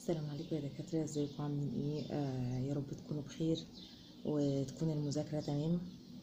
السلام عليكم يا دكاترة ازيكم عاملين ايه آه يا رب تكونوا بخير وتكون المذاكرة تمام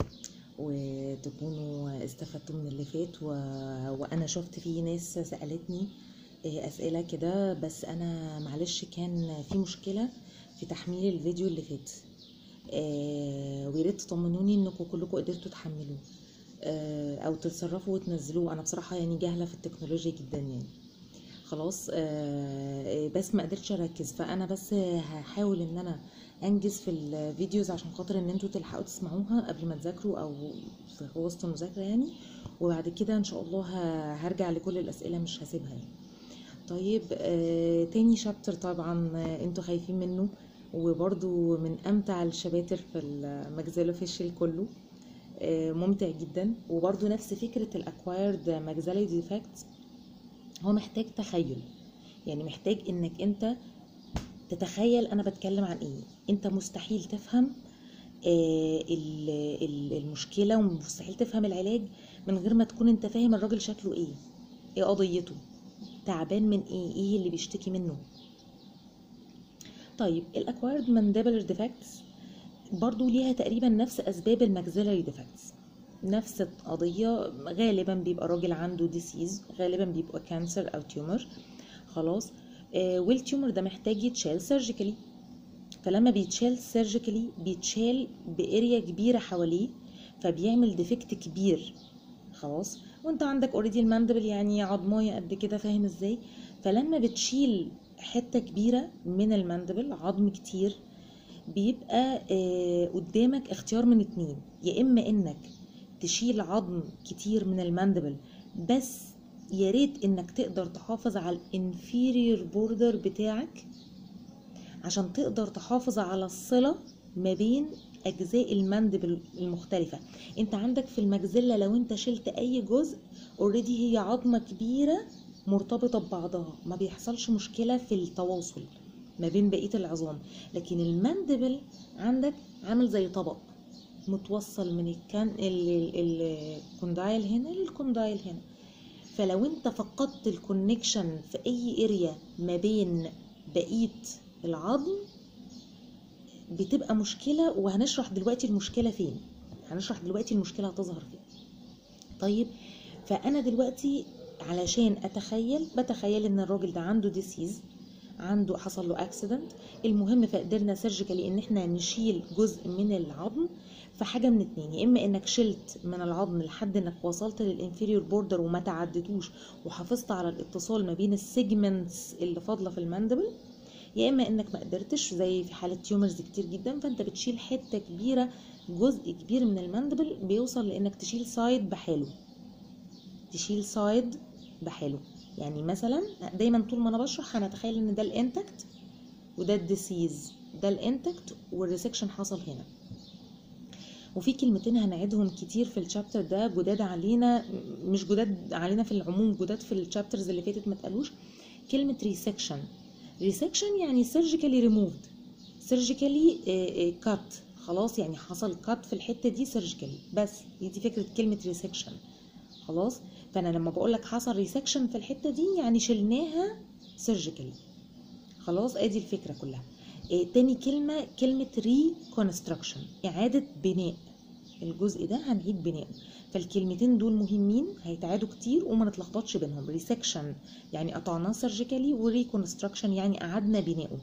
وتكونوا استفدتوا من اللي فات و... وانا شفت في ناس سألتني آه، اسئلة كده بس انا معلش كان في مشكلة في تحميل الفيديو اللي فات آه وياريت تطمنوني انكم كلكم قدرتوا تحملوه آه او تتصرفوا وتنزلوه انا بصراحة يعني جاهلة في التكنولوجيا جدا يعني خلاص آه، بس ما قدرتش اركز فانا بس هحاول ان انا انجز في الفيديوز عشان خاطر ان انتوا تلحقوا تسمعوها قبل ما تذاكروا او في وسط المذاكره يعني وبعد كده ان شاء الله ه- هرجع لكل الاسئله مش هسيبها يعني طيب آه، تاني شابتر طبعا آه، انتوا خايفين منه وبرضو من امتع الشباتر في الماكسيلوفيشيال كله آه، ممتع جدا وبرضو نفس فكره الاكوايرد ماكسيلاري ديفكتس هو محتاج تخيل يعني محتاج انك انت تتخيل انا بتكلم عن ايه انت مستحيل تفهم آه، ال- ال- المشكلة ومستحيل تفهم العلاج من غير ما تكون انت فاهم الراجل شكله ايه ايه قضيته تعبان من ايه ايه اللي بيشتكي منه طيب الاكوايرد مانديبلر ديفكتس برضو ليها تقريبا نفس اسباب الماكسيلاري ديفكتس نفس القضية غالبا بيبقى راجل عنده ديسيز غالبا بيبقى كانسر او تيومر خلاص آه والتيومر ده محتاج يتشال سيرجيكالي فلما بيتشال سيرجيكالي بيتشال باريا كبيرة حواليه فبيعمل ديفكت كبير خلاص وانت عندك اوريدي الماندبل يعني عظمايه قد كده فاهم ازاي فلما بتشيل حته كبيره من الماندبل عظم كتير بيبقى آه، قدامك اختيار من اتنين يا اما انك تشيل عظم كتير من الماندبل بس يا ريت انك تقدر تحافظ على الانفيريور بوردر بتاعك عشان تقدر تحافظ على الصلة ما بين أجزاء المندبل المختلفة انت عندك في المجزلة لو انت شلت أي جزء اوريدي هي عظمة كبيرة مرتبطة ببعضها ما بيحصلش مشكلة في التواصل ما بين بقية العظام لكن المندبل عندك عامل زي طبق متوصل من الكان ال- ال- الكوندايل هنا للكوندايل هنا فلو انت فقدت الكونكشن في اي اريا ما بين بقيه العظم بتبقى مشكله وهنشرح دلوقتي المشكله فين هنشرح دلوقتي المشكله هتظهر فين طيب فانا دلوقتي علشان اتخيل بتخيل ان الراجل ده عنده ديسيز عنده حصل له اكسيدنت المهم فقدرنا سيرجيكالي ان احنا نشيل جزء من العظم فحاجه من اتنين يا اما انك شلت من العظم لحد انك وصلت للانفيريور بوردر وما تعدتوش وحافظت على الاتصال ما بين السيجمنتس اللي فاضله في الماندبل يا اما انك ما قدرتش زي في حاله تيومرز كتير جدا فانت بتشيل حته كبيره جزء كبير من الماندبل بيوصل لانك تشيل سايد بحاله تشيل سايد بحاله يعني مثلا دايما طول ما انا بشرح هنتخيل ان ده الانتكت وده الديسيز ده الانتكت والريسكشن حصل هنا وفي كلمتين هنعيدهم كتير في الشابتر ده جداد علينا مش جداد علينا في العموم جداد في الشابترز اللي فاتت ما اتقالوش كلمة ريسكشن ريسكشن يعني سيرجيكالي ريموفد سيرجيكالي كات خلاص يعني حصل كات في الحتة دي سيرجيكالي بس دي, دي فكرة كلمة ريسكشن خلاص فانا لما بقول لك حصل ريسكشن في الحتة دي يعني شلناها سيرجيكالي خلاص ادي الفكرة كلها إيه تاني كلمة كلمة ريكونستراكشن إعادة بناء الجزء ده هنعيد بناؤه فالكلمتين دول مهمين هيتعادوا كتير وما نتلخبطش بينهم ريسكشن يعني قطعناه سيرجيكالي وريكونستراكشن يعني أعدنا بناؤه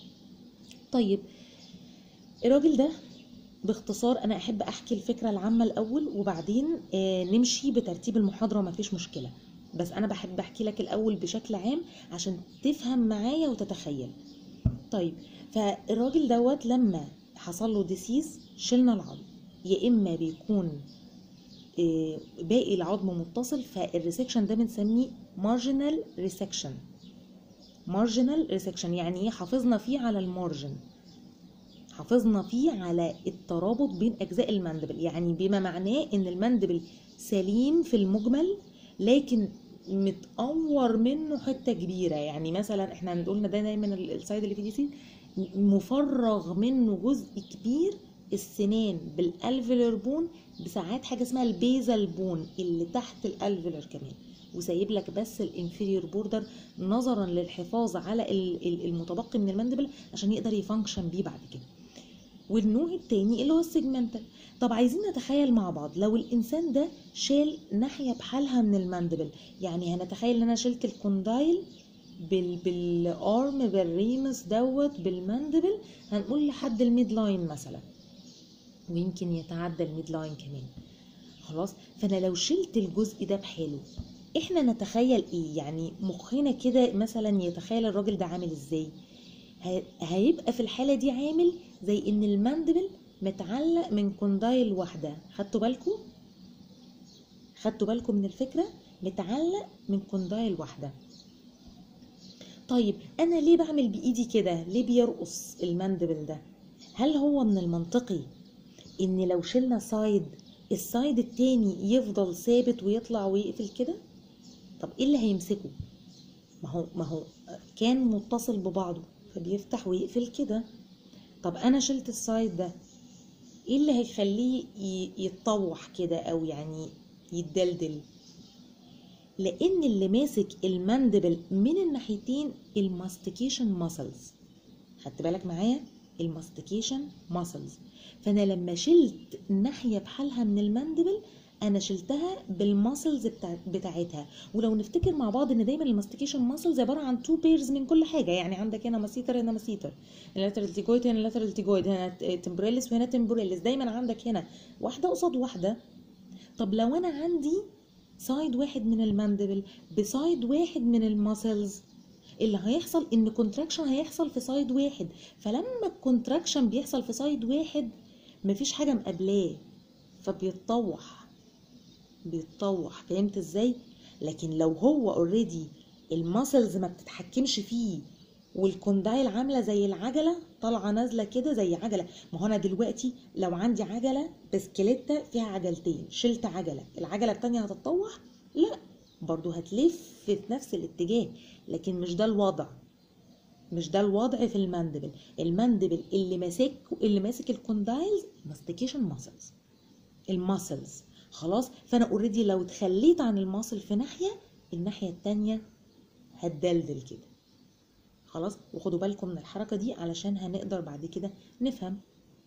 طيب الراجل ده باختصار انا احب احكي الفكره العامه الاول وبعدين آه نمشي بترتيب المحاضره مفيش مشكله بس انا بحب احكي لك الاول بشكل عام عشان تفهم معايا وتتخيل طيب فالراجل دوت لما حصل له ديسيز شلنا العظم يا اما بيكون آه، باقي العظم متصل فالريسكشن ده بنسميه مارجنال ريسكشن مارجنال ريسكشن يعني ايه حافظنا فيه على المارجن حافظنا فيه على الترابط بين اجزاء المندبل يعني بما معناه ان المندبل سليم في المجمل لكن متقور منه حته كبيره يعني مثلا احنا هنقولنا ده دايما ال- السايد اللي فيه دي سي مفرغ منه جزء كبير السنان بالالفيلر بون بساعات حاجه اسمها البيزل بون اللي تحت الالفيلر كمان وسايب لك بس الانفيريور بوردر نظرا للحفاظ على ال- ال- المتبقي من الماندبل عشان يقدر يفانكشن بيه بعد كده والنوع التاني اللي هو السيجمنتال طب عايزين نتخيل مع بعض لو الانسان ده شال ناحيه بحالها من الماندبل يعني هنتخيل ان انا شلت الكوندايل بال بالارم بالريمس دوت بالماندبل هنقول لحد الميد لاين مثلا ويمكن يتعدى الميد لاين كمان خلاص فانا لو شلت الجزء ده بحاله احنا نتخيل ايه يعني مخنا كده مثلا يتخيل الراجل ده عامل ازاي ه- هيبقى في الحالة دي عامل زي ان الماندبل متعلق من كوندايل واحدة خدتوا بالكم خدتوا بالكم من الفكرة متعلق من كوندايل واحدة طيب انا ليه بعمل بايدي كده ليه بيرقص الماندبل ده هل هو من المنطقي ان لو شلنا سايد السايد التاني يفضل ثابت ويطلع ويقفل كده طب ايه اللي هيمسكه ما هو ما هو كان متصل ببعضه فبيفتح ويقفل كده طب انا شلت السايد ده ايه اللي هيخليه ي- يتطوح كده او يعني يتدلدل لان اللي ماسك الماندبل من الناحيتين الماستيكيشن ماسلز خدت بالك معايا الماستيكيشن ماسلز فانا لما شلت ناحيه بحالها من الماندبل انا شلتها بالماسلز بتاع بتاعتها ولو نفتكر مع بعض ان دايما الماستيكيشن ماسلز عباره عن تو بيرز من كل حاجه يعني عندك هنا مسيتر هنا مسيتر اللاترال تيجويد هنا اللاترال تيجويد هنا تمبريلس وهنا تمبريلس دايما عندك هنا واحده قصاد واحده طب لو انا عندي سايد واحد من الماندبل بسايد واحد من الماسلز اللي هيحصل ان كونتراكشن هيحصل في سايد واحد فلما الكونتراكشن بيحصل في سايد واحد مفيش حاجه مقابلاه فبيتطوح بيتطوح فهمت ازاي لكن لو هو اوريدي الماسلز ما بتتحكمش فيه والكوندايل عامله زي العجله طالعه نازله كده زي عجله ما هو انا دلوقتي لو عندي عجله بسكليته فيها عجلتين شلت عجله العجله التانية هتتطوح لا برضو هتلف في نفس الاتجاه لكن مش ده الوضع مش ده الوضع في الماندبل الماندبل اللي ماسك اللي ماسك الكوندايلز ماستيكيشن ماسلز الماسلز خلاص فانا اوريدي لو اتخليت عن الماسل في ناحيه الناحيه التانية هتدلدل كده خلاص وخدوا بالكم من الحركه دي علشان هنقدر بعد كده نفهم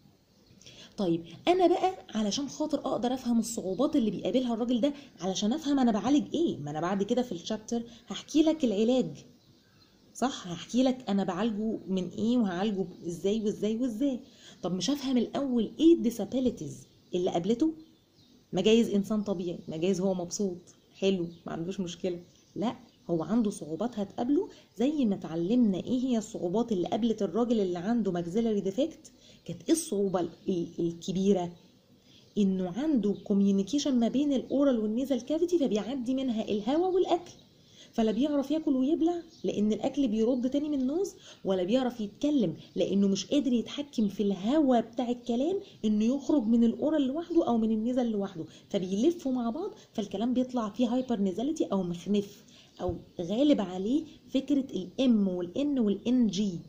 طيب انا بقى علشان خاطر اقدر افهم الصعوبات اللي بيقابلها الراجل ده علشان افهم انا بعالج ايه ما انا بعد كده في الشابتر هحكي لك العلاج صح هحكي لك انا بعالجه من ايه وهعالجه ازاي وازاي وازاي طب مش هفهم الاول ايه الديسابيليتيز اللي قابلته ما جايز انسان طبيعي ما جايز هو مبسوط حلو ما عندوش مشكله لا هو عنده صعوبات هتقابله زي ما اتعلمنا ايه هي الصعوبات اللي قابلت الراجل اللي عنده ماكسيلاري ديفكت كانت ايه الصعوبه ال- ال- الكبيره انه عنده كوميونيكيشن ما بين الاورال والنيزل كافيتي فبيعدي منها الهواء والاكل فلا بيعرف ياكل ويبلع لان الاكل بيرد تاني من النوز ولا بيعرف يتكلم لانه مش قادر يتحكم في الهواء بتاع الكلام انه يخرج من الاورال لوحده او من النيزل لوحده فبيلفوا مع بعض فالكلام بيطلع فيه هايبر نيزاليتي او مخنف او غالب عليه فكره الام والان والان جي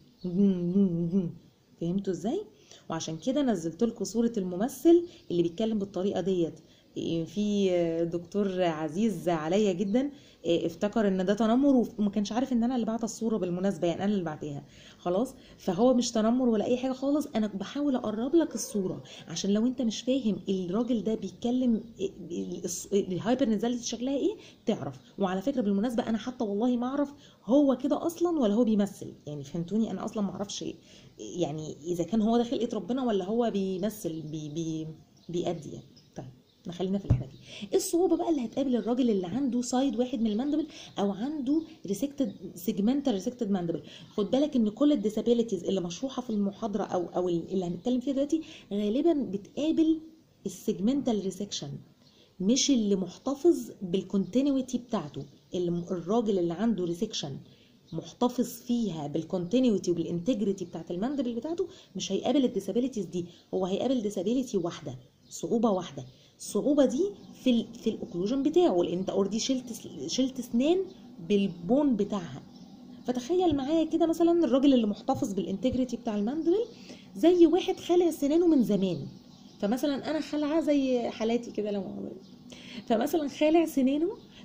فهمتوا ازاي وعشان كده نزلت لكم صوره الممثل اللي بيتكلم بالطريقه ديت في دكتور عزيز عليا جدا افتكر ان ده تنمر وما كانش عارف ان انا اللي بعت الصوره بالمناسبه يعني انا اللي بعتها خلاص فهو مش تنمر ولا اي حاجه خالص انا بحاول اقرب لك الصوره عشان لو انت مش فاهم الراجل ده بيتكلم الهايبر نزالتي شكلها ايه تعرف وعلى فكره بالمناسبه انا حتى والله ما اعرف هو كده اصلا ولا هو بيمثل يعني فهمتوني انا اصلا ما اعرفش يعني اذا كان هو ده خلقه ربنا ولا هو بيمثل بي بي بيأدي يعني طيب خلينا في اللي احنا فيه ايه الصعوبه بقى اللي هتقابل الراجل اللي عنده سايد واحد من الماندبل او عنده ريسكتد سيجمنتال ريسكتد ماندبل خد بالك ان كل الديسابيليتيز اللي مشروحه في المحاضره او او اللي هنتكلم فيها دلوقتي غالبا بتقابل السيجمنتال ريسكشن مش اللي محتفظ بالكونتينيوتي بتاعته اللي الراجل اللي عنده ريسكشن محتفظ فيها بالكونتينيوتي وبالانتجريتي بتاعت الماندبل بتاعته مش هيقابل الديسابيليتيز دي هو هيقابل ديسابيليتي واحده صعوبه واحده الصعوبه دي في ال في الاوكلوجن بتاعه لان انت اوريدي شلت شلت اسنان بالبون بتاعها فتخيل معايا كده مثلا الراجل اللي محتفظ بالانتجريتي بتاع الماندبل زي واحد خالع سنانه من زمان فمثلا انا خالعه زي حالاتي كده لو فمثلا خالع سنانه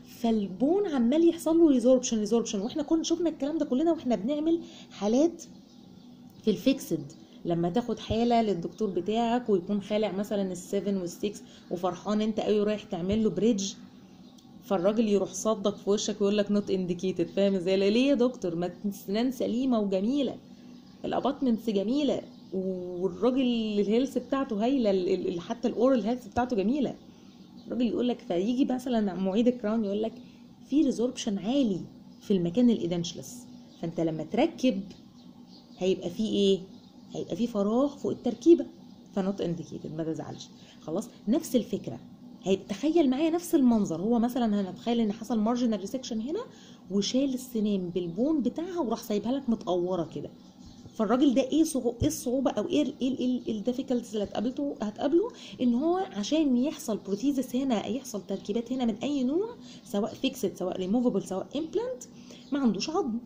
فالبون عمال يحصل له ريزوربشن ريزوربشن واحنا كنا شفنا الكلام ده كلنا واحنا بنعمل حالات في الفيكسد لما تاخد حاله للدكتور بتاعك ويكون خالع مثلا السفن والسكس وفرحان انت قوي رايح تعمل له بريدج فالراجل يروح صدق في وشك ويقول لك نوت انديكيتد فاهم ازاي ليه يا دكتور ما السنان سليمه وجميله الاباتمنتس جميله والراجل الهيلث بتاعته هايله ال- ال- حتى الاورال هيلث بتاعته جميله الراجل يقول لك فيجي مثلا معيد الكراون يقول لك في ريزوربشن عالي في المكان الادنشلس فانت لما تركب هيبقى فيه ايه هيبقى فيه فراغ فوق التركيبه فنوت انديكيتد ما تزعلش خلاص نفس الفكره هيبقى تخيل معايا نفس المنظر هو مثلا هنتخيل ان حصل مارجنال ريسكشن هنا وشال السنان بالبون بتاعها وراح سايبها لك متقوره كده فالراجل ده ايه صعو... ايه الصعوبه او ايه ال- ايه ال- الديفيكالتيز اللي هتقابلته هتقابله ان هو عشان يحصل بروتيزس هنا يحصل تركيبات هنا من اي نوع سواء فيكسد سواء ريموفبل سواء امبلانت ما عندوش عظم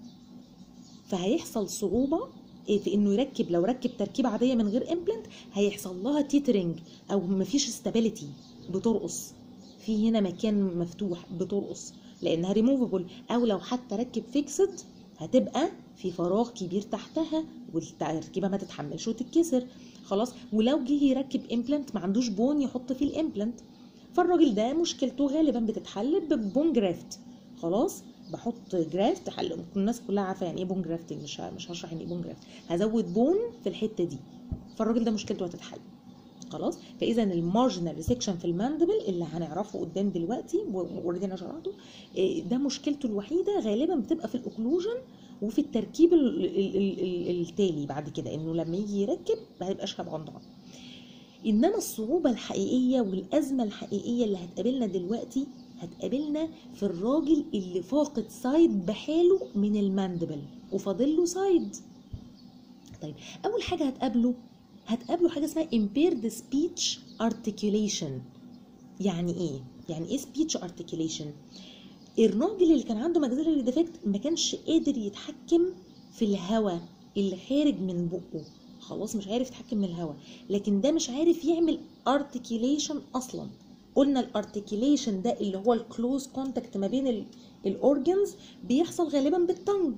فهيحصل صعوبه إيه في انه يركب لو ركب تركيبه عاديه من غير امبلانت هيحصل لها تيترنج او مفيش استابيليتي بترقص في هنا مكان مفتوح بترقص لانها ريموفبل او لو حتى ركب فيكسد هتبقى في فراغ كبير تحتها والتركيبه ما تتحملش وتتكسر خلاص ولو جه يركب امبلانت ما عندوش بون يحط فيه الامبلانت فالراجل ده مشكلته غالبا بتتحل ببون جرافت خلاص بحط جرافت حل الناس كلها عارفه يعني ايه بون جرافتنج مش ه- مش هشرح يعني ايه بون جرافت هزود بون في الحته دي فالراجل ده مشكلته هتتحل خلاص فاذا المارجنال ريسكشن في الماندبل اللي هنعرفه قدام دلوقتي واوريدي انا شرحته إيه، ده مشكلته الوحيده غالبا بتبقى في الاوكلوجن وفي التركيب ال- ال- ال- ال- التالي بعد كده انه لما يجي يركب ما هيبقاش هبغنضغن انما الصعوبه الحقيقيه والازمه الحقيقيه اللي هتقابلنا دلوقتي هتقابلنا في الراجل اللي فاقد سايد بحاله من الماندبل وفاضل له سايد طيب اول حاجه هتقابله هتقابله حاجه اسمها impaired speech articulation يعني ايه يعني ايه speech articulation الراجل اللي كان عنده maxillary defect ما كانش قادر يتحكم في الهواء اللي خارج من بقه خلاص مش عارف يتحكم من الهواء لكن ده مش عارف يعمل articulation اصلا قلنا الارتكيليشن ده اللي هو الكلوز كونتاكت ما بين الاورجنز بيحصل غالبا بالتنج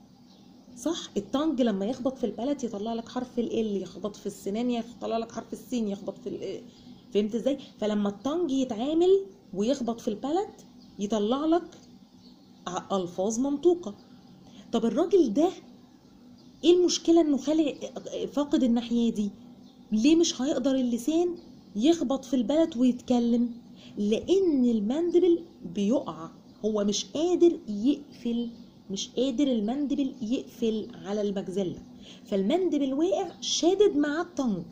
صح التانج لما يخبط في البلد يطلع لك حرف ال يخبط في السنان يطلع لك حرف السين يخبط في ال فهمت ازاي فلما التانج يتعامل ويخبط في البلد يطلع لك ع- الفاظ منطوقه طب الراجل ده ايه المشكله انه خالق فاقد الناحيه دي ليه مش هيقدر اللسان يخبط في البلد ويتكلم لان المندبل بيقع هو مش قادر يقفل مش قادر المندبل يقفل على المجزلة فالمندبل واقع شادد مع الطنج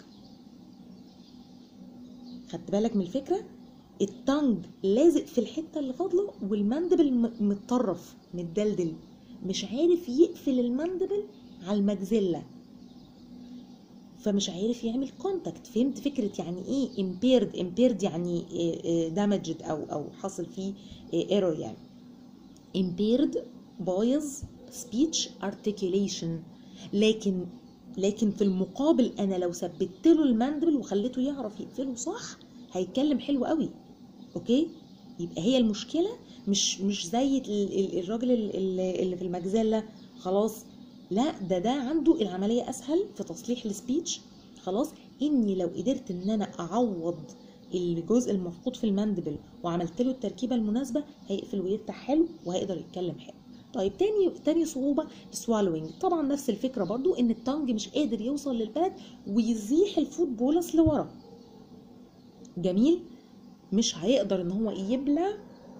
خدت بالك من الفكرة الطنج لازق في الحتة اللي فاضلة والمندبل م- متطرف متدلدل مش عارف يقفل المندبل على المجزلة فمش عارف يعمل كونتاكت فهمت فكرة يعني ايه impaired impaired يعني damaged او او حصل فيه ايرور يعني impaired بايظ speech articulation لكن لكن في المقابل انا لو ثبت له الماندبل وخليته يعرف يقفله صح هيتكلم حلو قوي اوكي يبقى هي المشكله مش مش زي ال- ال- الراجل ال- ال- اللي في المجزله خلاص لا ده ده عنده العمليه اسهل في تصليح السبيتش خلاص اني لو قدرت ان انا اعوض الجزء المفقود في الماندبل وعملت له التركيبه المناسبه هيقفل ويفتح حلو وهيقدر يتكلم حلو طيب تاني تاني صعوبة سوالوينج طبعا نفس الفكرة برضو ان التانج مش قادر يوصل للبلد ويزيح الفود بولس لورا جميل مش هيقدر ان هو يبلع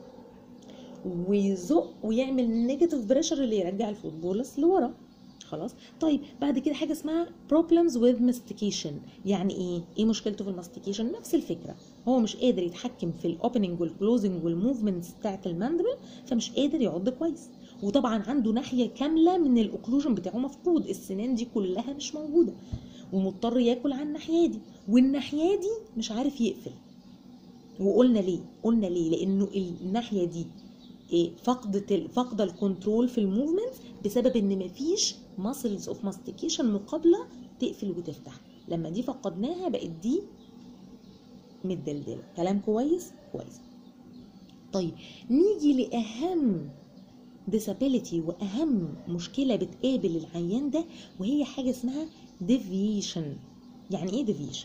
ويزق ويعمل نيجاتيف بريشر اللي يرجع الفود بولس لورا خلاص طيب بعد كده حاجه اسمها problems with mastication يعني ايه ايه مشكلته في الماستيكيشن نفس الفكره هو مش قادر يتحكم في الاوبننج والكلوزنج والموفمنتس بتاعه الماندبل فمش قادر يعض كويس وطبعا عنده ناحيه كامله من الاوكلوجن بتاعه مفقود السنان دي كلها مش موجوده ومضطر ياكل على الناحيه دي والناحيه دي مش عارف يقفل وقلنا ليه قلنا ليه لانه الناحيه دي إيه، فقدة ال- فقد الكنترول في الموفمنت بسبب ان مفيش ماسلز اوف ماستيكيشن مقابله تقفل وتفتح لما دي فقدناها بقت دي متدلدله كلام كويس كويس طيب نيجي لاهم disability واهم مشكله بتقابل العيان ده وهي حاجه اسمها deviation يعني ايه deviation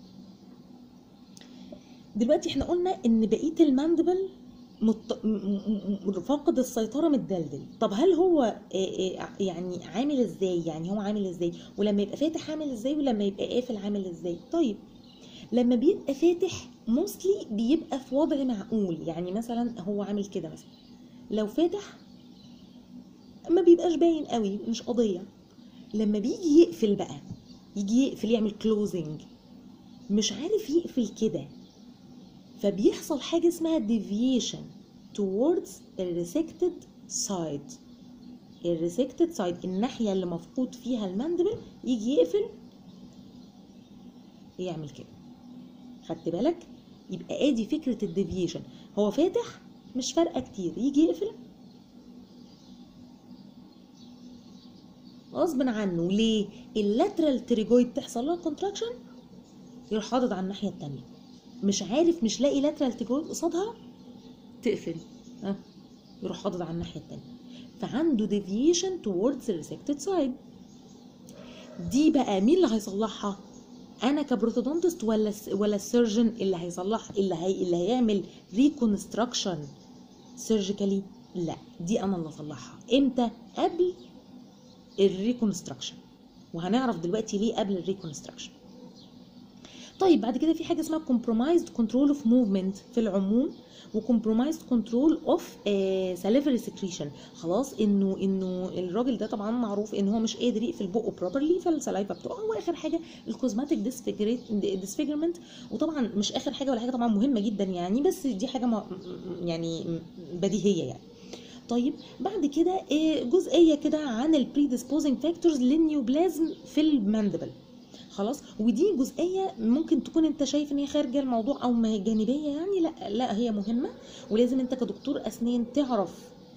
دلوقتي احنا قلنا ان بقيه الماندبل مت... م- م- م- فاقد السيطره متدلدل طب هل هو آه، آه، يعني عامل ازاي يعني هو عامل ازاي ولما يبقى فاتح عامل ازاي ولما يبقى قافل عامل ازاي طيب لما بيبقى فاتح موستلي بيبقى في وضع معقول يعني مثلا هو عامل كده مثلا لو فاتح ما بيبقاش باين قوي مش قضيه لما بيجي يقفل بقى يجي يقفل يعمل كلوزنج مش عارف يقفل كده فبيحصل حاجة اسمها deviation towards a resected side ال resected side الناحية اللي مفقود فيها الماندبل يجي يقفل يعمل كده خدت بالك يبقى ادي فكرة الديفيشن هو فاتح مش فارقة كتير يجي يقفل غصب عنه ليه اللاترال تريجويد تحصل لها كونتراكشن يروح حاطط على الناحية التانية مش عارف مش لاقي لاترال تريجويد قصادها تقفل ها يروح حاطط على الناحية التانية فعنده deviation towards the resected side دي بقى مين اللي هيصلحها انا كبروتودونتست ولا ولا السيرجن اللي هيصلح اللي هي اللي هيعمل ريكونستراكشن سيرجيكالي لا دي انا اللي اصلحها امتى قبل الريكونستراكشن وهنعرف دلوقتي ليه قبل الريكونستراكشن طيب بعد كده في حاجه اسمها compromised control of movement في العموم وكمبرومايزد كنترول اوف ساليفري سكريشن خلاص انه انه الراجل ده طبعا معروف ان هو مش قادر يقفل بقه بروبرلي فالسلايفا بتقع واخر حاجه الكوزماتيك ديسفيجرمنت وطبعا مش اخر حاجه ولا حاجه طبعا مهمه جدا يعني بس دي حاجه ما يعني بديهيه يعني طيب بعد كده آه، جزئيه كده عن البريديسبوزنج فاكتورز للنيوبلازم في الماندبل خلاص ودي جزئيه ممكن تكون انت شايف ان هي خارجه الموضوع او ما هي جانبيه يعني لا لا هي مهمه ولازم انت كدكتور اسنان تعرف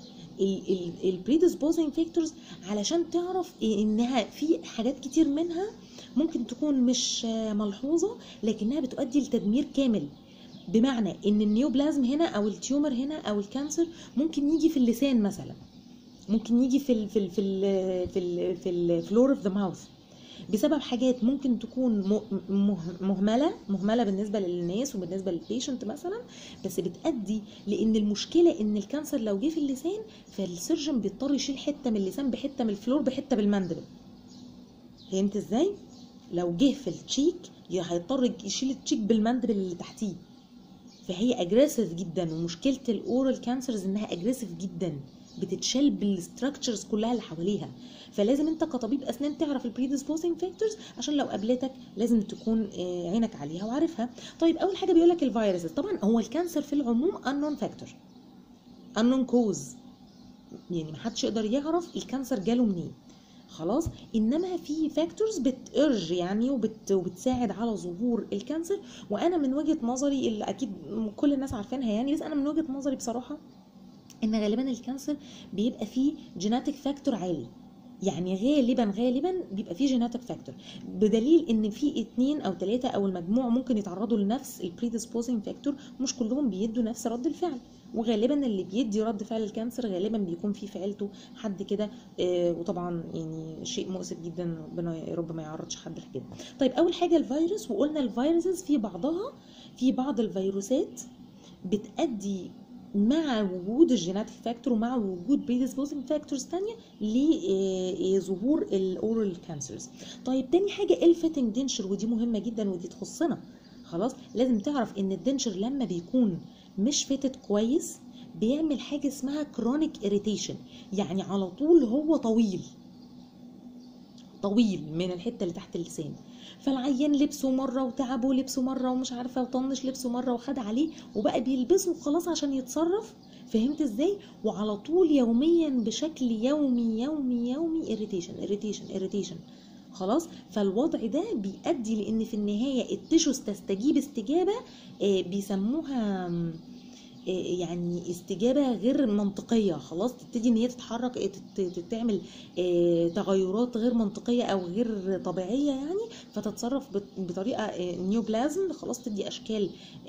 البريديسبوزنج فاكتورز علشان تعرف انها في حاجات كتير منها ممكن تكون مش آه، ملحوظه لكنها بتؤدي لتدمير كامل بمعنى ان النيوبلازم هنا او التيومر هنا او الكانسر ممكن يجي في اللسان مثلا ممكن يجي في ال في ال في ال في ال في الفلور اوف ذا ماوث بسبب حاجات ممكن تكون م- مه- مهمله مهمله بالنسبه للناس وبالنسبه للبيشنت مثلا بس بتؤدي لان المشكله ان الكانسر لو جه في اللسان فالسيرجن بيضطر يشيل حته من اللسان بحته من الفلور بحته بالمندبل فهمت ازاي لو جه في التشيك هيضطر يشيل التشيك بالمندبل اللي تحتيه فهي اجريسيف جدا ومشكله الاورال كانسرز انها اجريسيف جدا بتتشال بالستراكشرز كلها اللي حواليها فلازم انت كطبيب اسنان تعرف البريديسبوزنج فاكتورز عشان لو قابلتك لازم تكون آه، عينك عليها وعارفها طيب اول حاجه بيقول لك الفيروسز طبعا هو الكانسر في العموم unknown فاكتور unknown كوز يعني محدش يقدر يعرف الكانسر جاله منين خلاص انما في فاكتورز بترج يعني وبت وبتساعد على ظهور الكانسر وانا من وجهه نظري اللي اكيد كل الناس عارفينها يعني بس انا من وجهه نظري بصراحه ان غالبا الكانسر بيبقى فيه جيناتيك فاكتور عالي يعني غالبا غالبا بيبقى فيه جيناتيك فاكتور بدليل ان في اتنين او تلاتة او المجموع ممكن يتعرضوا لنفس البريديسبوزنج فاكتور مش كلهم بيدوا نفس رد الفعل وغالبا اللي بيدي رد فعل الكانسر غالبا بيكون في في عيلته حد كده آه، وطبعا يعني شيء مؤسف جدا ربنا يا رب ما يعرضش حد لكده طيب اول حاجه الفيروس وقلنا الفيروسز في بعضها في بعض الفيروسات بتأدي مع وجود الجيناتيك فاكتور ومع وجود بريديسبوزنج فاكتورز تانية لظهور الاورال كانسرز طيب تاني حاجه الفيتنج دينشر ودي مهمه جدا ودي تخصنا خلاص لازم تعرف ان الدنشر لما بيكون مش فاتت كويس بيعمل حاجه اسمها كرونيك اريتيشن يعني على طول هو طويل طويل من الحته اللي تحت اللسان فالعيان لبسه مره وتعبه لبسه مره ومش عارفه وطنش لبسه مره وخد عليه وبقى بيلبسه خلاص عشان يتصرف فهمت ازاي وعلى طول يوميا بشكل يومي يومي يومي اريتيشن اريتيشن اريتيشن خلاص فالوضع ده بيؤدي لان في النهايه التشوز تستجيب استجابه آه، بيسموها آه، يعني استجابه غير منطقيه خلاص تبتدي ان هي تتحرك آه، تت- تت- تعمل آه، تغيرات غير منطقيه او غير طبيعيه يعني فتتصرف بط- بطريقه نيوبلازم خلاص تدي اشكال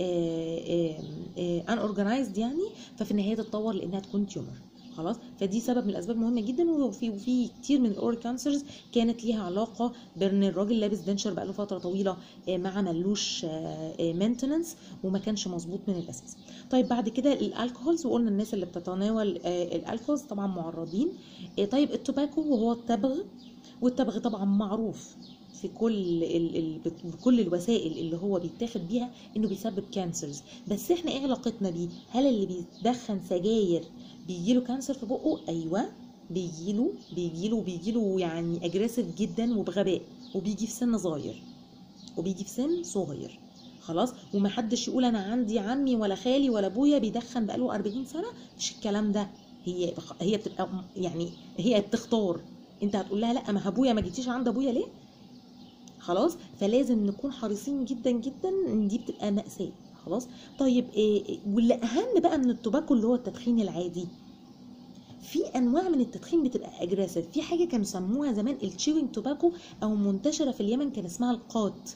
ان اورجنايزد يعني ففي النهايه تتطور لانها تكون تيومر خلاص فدي سبب من الاسباب مهمه جدا وفي وفي كتير من الاورال كانسرز كانت ليها علاقه بان الراجل لابس دنشر بقاله فتره طويله آه، ما عملوش مينتننس وما كانش مظبوط من الاساس طيب بعد كده الالكوهولز وقلنا الناس اللي بتتناول آه، الالكوهولز طبعا معرضين آه، طيب التوباكو وهو التبغ والتبغ طبعا معروف في كل ال ال بكل الوسائل اللي هو بيتاخد بيها انه بيسبب كانسرز بس احنا ايه علاقتنا بيه هل اللي بيدخن سجاير بيجيله كانسر في بقه ايوه بيجيله بيجيله بيجيله يعني اجريسيف جدا وبغباء وبيجي في سن صغير وبيجي في سن صغير خلاص ومحدش يقول انا عندي عمي ولا خالي ولا ابويا بيدخن بقاله 40 سنه مش الكلام ده هي هي بتبقى يعني هي بتختار انت هتقول لها لا ما ابويا ما جيتيش عند ابويا ليه خلاص فلازم نكون حريصين جدا جدا ان دي بتبقى مأساة خلاص طيب إيه إيه، واللي اهم بقى من التوباكو اللي هو التدخين العادي في انواع من التدخين بتبقى اجريسيف في حاجه كانوا سموها زمان التشيوينج توباكو او منتشره في اليمن كان اسمها القات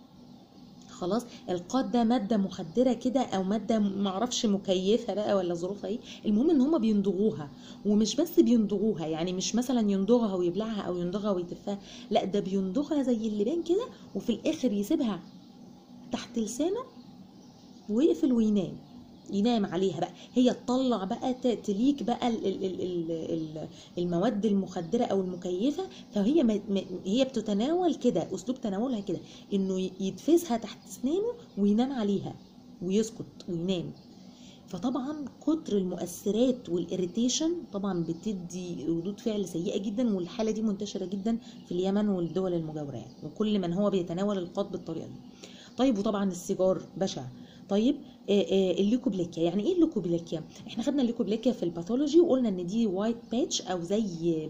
خلاص القات ده ماده مخدره كده او ماده معرفش مكيفه بقى ولا ظروفها ايه المهم ان هما بيندغوها ومش بس بيندغوها يعني مش مثلا يندغها ويبلعها او يندغها ويتفها لا ده بيندغها زي اللبان كده وفي الاخر يسيبها تحت لسانه ويقفل وينام ينام عليها بقى هي تطلع بقى ت- تليك بقى ال- ال- ال- ال- ال- المواد المخدره او المكيفه فهي ما ما- هي بتتناول كده اسلوب تناولها كده انه ي- يتفزها تحت اسنانه وينام عليها ويسكت وينام فطبعا كتر المؤثرات والاريتيشن طبعا بتدي ردود فعل سيئه جدا والحاله دي منتشره جدا في اليمن والدول المجاوره يعني وكل من هو بيتناول القط بالطريقه دي طيب وطبعا السيجار بشع طيب آه، آه، الليكوبليكيا يعني ايه الليكوبليكيا احنا خدنا الليكوبليكيا في الباثولوجي وقلنا ان دي وايت باتش او زي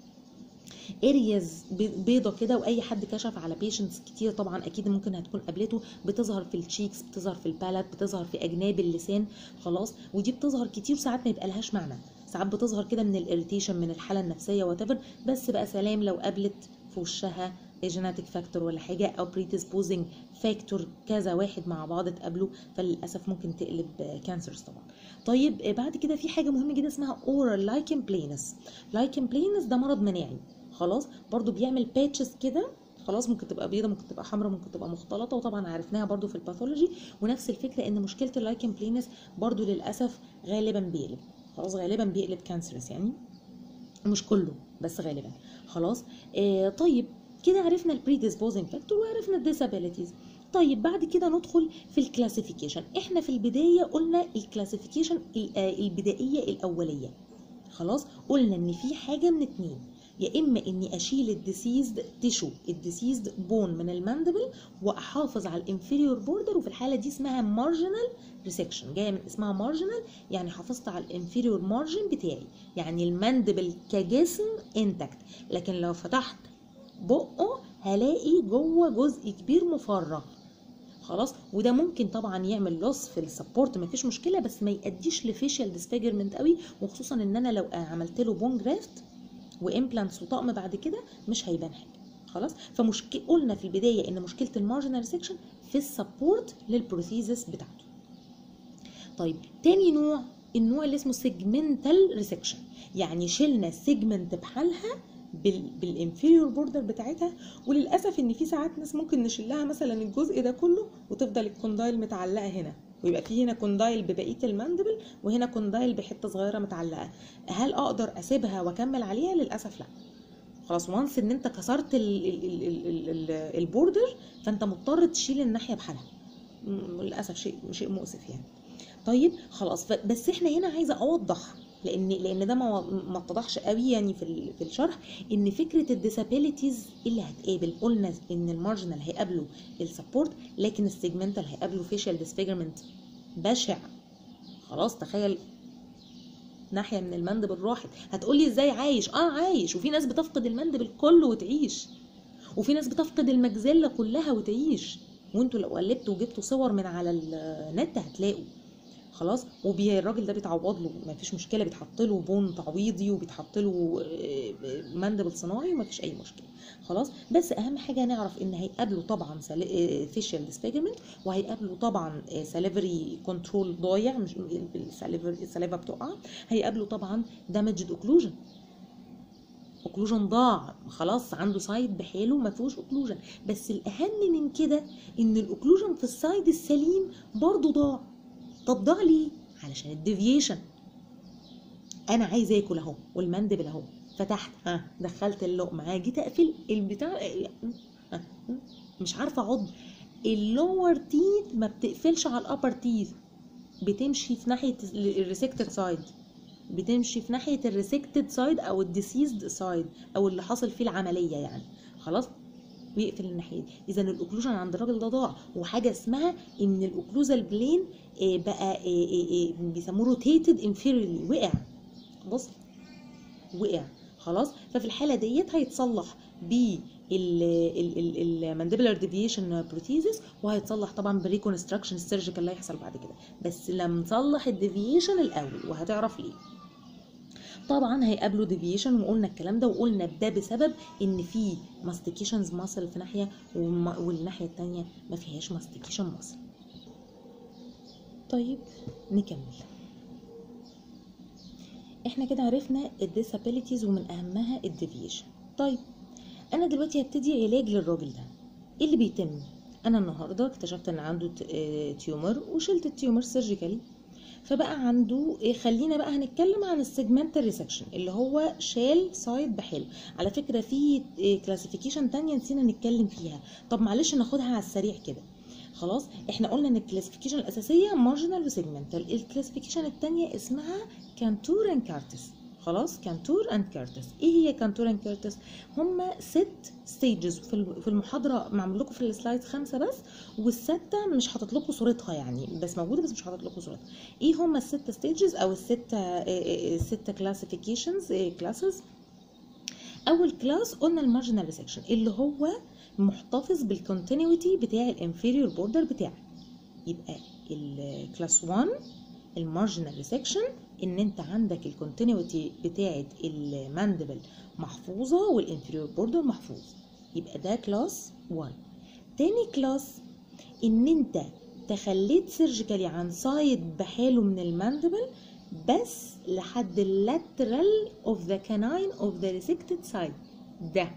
ارياز بيضه كده واي حد كشف على بيشنتس كتير طبعا اكيد ممكن هتكون قابلته بتظهر في التشيكس بتظهر في البالات بتظهر في اجناب اللسان خلاص ودي بتظهر كتير ساعات ما يبقى لهاش معنى ساعات بتظهر كده من الاريتيشن من الحاله النفسيه وات بس بقى سلام لو قابلت في وشها جيناتيك فاكتور ولا حاجه او بريدisposing فاكتور كذا واحد مع بعض اتقابلوا فللاسف ممكن تقلب كانسرز طبعا طيب آه، بعد كده في حاجه مهمه جدا اسمها اورال لايكن بلينس لايكن بلينس ده مرض مناعي خلاص برضو بيعمل باتشز كده خلاص ممكن تبقى بيضه ممكن تبقى حمراء ممكن تبقى مختلطه وطبعا عرفناها برضو في الباثولوجي ونفس الفكره ان مشكله اللايكن بلينس برضو للاسف غالبا بيقلب خلاص غالبا بيقلب كانسرس يعني مش كله بس غالبا خلاص آه طيب كده عرفنا البريدisposing فاكتور وعرفنا الديسابيليتيز طيب بعد كده ندخل في الكلاسيفيكيشن احنا في البدايه قلنا الكلاسيفيكيشن البدائيه الاوليه خلاص قلنا ان في حاجه من اتنين يا اما اني اشيل الديسيزد تيشو الديسيزد بون من الماندبل واحافظ على الانفيريور بوردر وفي الحاله دي اسمها مارجنال ريسكشن جايه من اسمها مارجنال يعني حافظت على الانفيريور مارجن بتاعي يعني الماندبل كجسم انتكت لكن لو فتحت بقه هلاقي جوه جزء كبير مفرغ خلاص وده ممكن طبعا يعمل لوس في السبورت مفيش مشكله بس ما يأديش لفيشيال ديسفيجرمنت قوي وخصوصا ان انا لو عملت له بون جرافت وامبلانتس وطقم بعد كده مش هيبان حاجه خلاص فمشكله قلنا في البدايه ان مشكله المارجنال سيكشن في السبورت للبروثيزس بتاعته طيب تاني نوع النوع اللي اسمه سيجمنتال ريسكشن يعني شلنا السيجمنت بحالها بال بالانفيريور بوردر بتاعتها وللاسف ان في ساعات ناس ممكن نشيلها مثلا الجزء ده كله وتفضل الكوندايل متعلقه هنا ويبقى في هنا كوندايل ببقيه الماندبل وهنا كوندايل بحته صغيره متعلقه هل اقدر اسيبها واكمل عليها للاسف لا خلاص وانس ان انت كسرت ال- ال- ال- ال- ال- البوردر فانت مضطر تشيل الناحيه بحالها م- للاسف شيء شيء مؤسف يعني طيب خلاص ف- بس احنا هنا عايزه اوضح لان لان ده ما ما اتضحش قوي يعني في ال- في الشرح ان فكره الديسابيليتيز اللي هتقابل قلنا ان المارجنال هيقابله السبورت لكن السيجمنتال هيقابله فيشيال ديسفيجرمنت بشع خلاص تخيل ناحيه من المندبل راحت هتقولي ازاي عايش اه عايش وفي ناس بتفقد المندبل كله وتعيش وفي ناس بتفقد المجزله كلها وتعيش وانتوا لو قلبتوا وجبتوا صور من على النت هتلاقوا خلاص والراجل ده بيتعوض له ما فيش مشكله بيتحط له بون تعويضي وبيتحط له مندبل صناعي وما فيش اي مشكله خلاص بس اهم حاجه نعرف ان هيقابله طبعا فيشيال ديسفيجمنت وهيقابله طبعا ساليفري كنترول ضايع مش الساليفا بتقع هيقابله طبعا دامجد اوكلوجن اوكلوجن ضاع خلاص عنده سايد بحاله ما فيهوش اوكلوجن بس الاهم من كده ان الاوكلوجن في السايد السليم برضه ضاع طب ضاع ليه علشان الديفيشن انا عايز اكل اهو والمندبل اهو فتحت ها دخلت اللقمه جيت اقفل البتاع ها مش عارفه اعض اللور تيث ما بتقفلش على الابر تيث بتمشي في ناحيه الريسكتد سايد بتمشي في ناحيه الريسكتد سايد او الديسيزد سايد او اللي حصل فيه العمليه يعني خلاص ويقفل الناحيه دي اذا الاوكلوجن عند الراجل ده ضاع وحاجه اسمها ان الاوكلوزال بلين بقى بيسموه روتيتد انفيريلي وقع بص وقع خلاص ففي الحاله ديت هيتصلح ب المانديبولار ديفيشن بروتيزس وهيتصلح طبعا بالريكونستراكشن السيرجيكال اللي هيحصل بعد كده بس لما نصلح الديفيشن الاول وهتعرف ليه طبعا هيقابلوا ديفيشن وقلنا الكلام ده وقلنا ده بسبب ان في ماستيكيشنز ماسل في ناحيه والناحيه التانية ما فيهاش ماستيكيشن ماسل طيب نكمل احنا كده عرفنا الديسابيليتيز ومن اهمها الديفيشن طيب انا دلوقتي هبتدي علاج للراجل ده ايه اللي بيتم انا النهارده اكتشفت ان عنده تيومر وشلت التيومر سيرجيكالي فبقى عنده إيه خلينا بقى هنتكلم عن السيجمنتال ريسكشن اللي هو شال سايد بحلو على فكره في كلاسيفيكيشن تانية نسينا نتكلم فيها طب معلش ناخدها على السريع كده خلاص احنا قلنا ان الكلاسيفيكيشن الاساسيه مارجنال وسيجمنتال الكلاسيفيكيشن الثانيه اسمها كانتور اند كارتس خلاص كانتور اند كارتس ايه هي كانتور اند كارتس هما ست ستيجز في المحاضره معمول لكم في السلايد خمسه بس والسته مش حاطط لكم صورتها يعني بس موجوده بس مش حاطط لكم صورتها ايه هما الست ستيجز او السته السته كلاسيفيكيشنز كلاسز اول كلاس قلنا المارجنال ريسكشن اللي هو محتفظ بالكونتينيوتي بتاع الانفيريور بوردر بتاعك يبقى الكلاس 1 المارجنال ريسكشن ان انت عندك الكونتينيوتي بتاعه الماندبل محفوظه والانفيريور بوردر محفوظ يبقى ده كلاس 1 تاني كلاس ان انت تخليت سيرجيكالي عن سايد بحاله من الماندبل بس لحد اللاترال اوف ذا كاناين اوف ذا ريسكتد سايد ده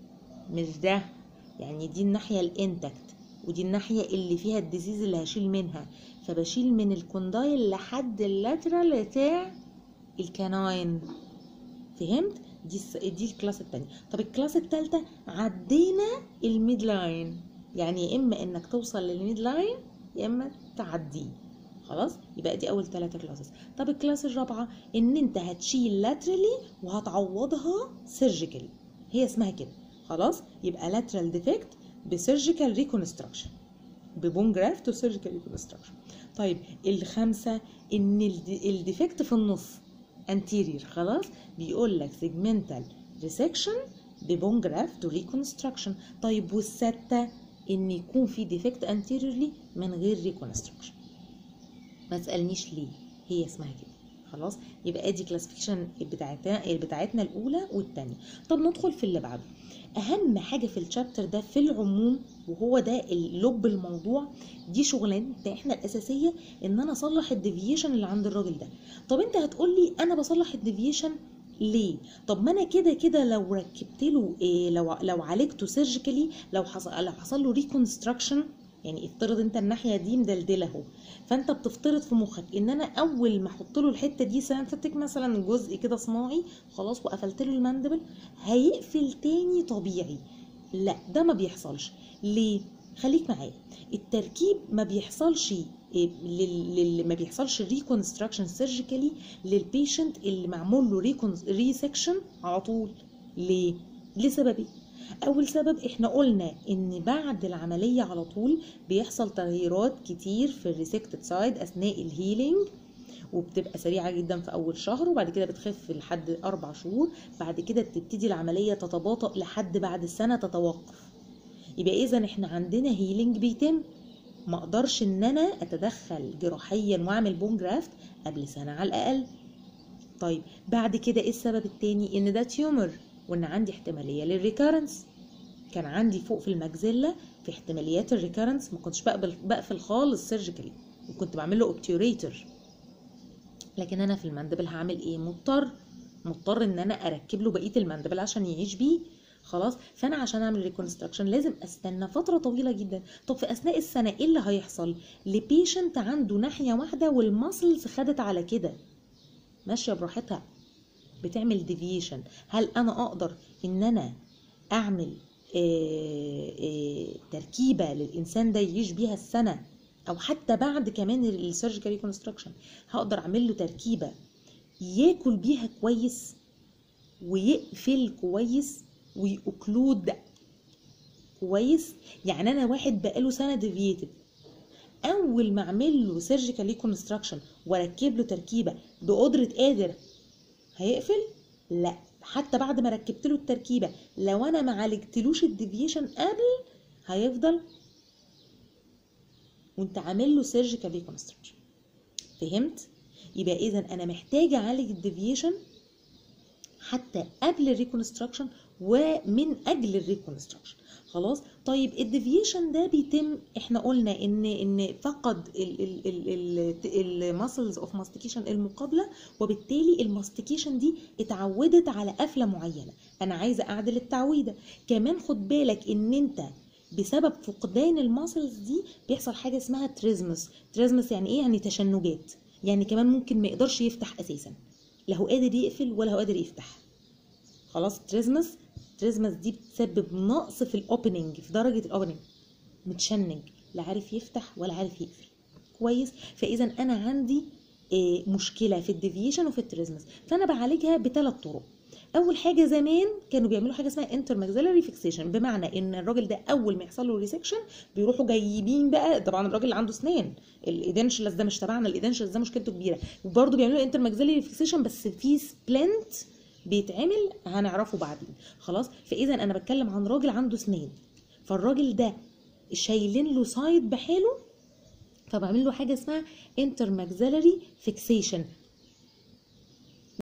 مش ده يعني دي الناحيه الانتكت ودي الناحيه اللي فيها الديزيز اللي هشيل منها فبشيل من الكوندايل لحد اللاترال بتاع الكاناين فهمت دي دي الكلاس الثانيه طب الكلاس الثالثه عدينا الميد لاين يعني يا اما انك توصل للميد لاين يا اما تعديه خلاص يبقى دي اول ثلاثه كلاسز طب الكلاس الرابعه ان انت هتشيل لاترالي وهتعوضها سيرجيكالي هي اسمها كده خلاص يبقى لاترال ديفكت بسيرجيكال ريكونستراكشن ببون جرافت وسيرجيكال ريكونستراكشن طيب الخامسه ان الديفكت في النص انتيرير خلاص بيقول لك سيجمنتال ريسكشن ببون جرافت وريكونستراكشن طيب والسته ان يكون في ديفكت انتيريرلي من غير ريكونستراكشن ما تسالنيش ليه هي اسمها كده خلاص يبقى ادي كلاسيفيكيشن بتاعتنا بتاعتنا الاولى والثانيه طب ندخل في اللي بعده اهم حاجه في الشابتر ده في العموم وهو ده اللب الموضوع دي شغلانتنا احنا الاساسيه ان انا اصلح الديفيشن اللي عند الراجل ده طب انت هتقول لي انا بصلح الديفيشن ليه طب ما انا كده كده لو ركبت له إيه لو لو عالجته سيرجيكالي لو حصل لو حصل له ريكونستراكشن يعني افترض انت الناحيه دي مدلدله اهو فانت بتفترض في مخك ان انا اول ما احط له الحته دي سينثيتك مثلا جزء كده صناعي خلاص وقفلت له الماندبل هيقفل تاني طبيعي لا ده ما بيحصلش ليه خليك معايا التركيب ما بيحصلش لل... ما بيحصلش ريكونستراكشن سيرجيكالي للبيشنت اللي معمول له ريسكشن على طول ليه لسببين اول سبب احنا قلنا ان بعد العمليه على طول بيحصل تغييرات كتير في الريسكتد سايد اثناء الهيلينج وبتبقى سريعة جدا في أول شهر وبعد كده بتخف لحد أربع شهور بعد كده بتبتدي العملية تتباطأ لحد بعد السنة تتوقف يبقى إذا إحنا عندنا هيلينج بيتم ما اقدرش ان انا اتدخل جراحيا واعمل بون جرافت قبل سنه على الاقل طيب بعد كده ايه السبب التاني ان ده تيومر وان عندي احتماليه للريكارنس كان عندي فوق في المجزله في احتماليات الريكارنس ما كنتش بقبل بقفل خالص سيرجيكالي وكنت بعمل له اوبتيوريتور لكن انا في المندبل هعمل ايه مضطر مضطر ان انا اركب له بقيه المندبل عشان يعيش بيه خلاص فانا عشان اعمل ريكونستراكشن لازم استنى فتره طويله جدا طب في اثناء السنه ايه اللي هيحصل لبيشنت عنده ناحيه واحده والماسلز خدت على كده ماشيه براحتها بتعمل ديفيشن هل انا اقدر ان انا اعمل آه، آه، تركيبه للانسان ده يعيش بيها السنه او حتى بعد كمان السيرجيكال ريكونستراكشن هقدر اعمل له تركيبه ياكل بيها كويس ويقفل كويس ويأكلود كويس يعني انا واحد بقاله سنه ديفيتد اول ما اعمل له سيرجيكال ريكونستراكشن واركب له تركيبه بقدره قادر هيقفل لا حتى بعد ما ركبت له التركيبه لو انا ما عالجتلوش الديفيشن قبل هيفضل وانت عامل له سيرجيكال ريكونستراكشن فهمت يبقى اذا انا محتاجه اعالج الديفيشن حتى قبل الريكونستراكشن ومن اجل الريكونستراكشن خلاص طيب الديفيشن ده بيتم احنا قلنا ان ان فقد الماسلز اوف ماستيكيشن المقابله وبالتالي الماستيكيشن دي اتعودت على قفله معينه انا عايزه اعدل التعويده كمان خد بالك ان انت بسبب فقدان الماسلز دي بيحصل حاجه اسمها تريزمس تريزمس يعني ايه يعني تشنجات يعني كمان ممكن ما يقدرش يفتح اساسا لا هو قادر يقفل ولا هو قادر يفتح خلاص تريزمس تريزمس دي بتسبب نقص في الاوبننج في درجه الاوبننج متشنج لا عارف يفتح ولا عارف يقفل كويس فاذا انا عندي آه، مشكله في الديفيشن وفي التريزمس فانا بعالجها بثلاث طرق اول حاجه زمان كانوا بيعملوا حاجه اسمها انتر ماكسيلاري فيكسيشن بمعنى ان الراجل ده اول ما يحصل له ريسكشن بيروحوا جايبين بقى طبعا الراجل اللي عنده اسنان الايدنشلس ده مش تبعنا الايدنشلس ده مشكلته كبيره وبرده بيعملوا انتر ماكسيلاري فيكسيشن بس في سبلنت بيتعمل هنعرفه بعدين خلاص فاذا انا بتكلم عن راجل عنده اسنان فالراجل ده شايلين له سايد بحاله فبعمل له حاجه اسمها انتر ماكسيلاري فيكسيشن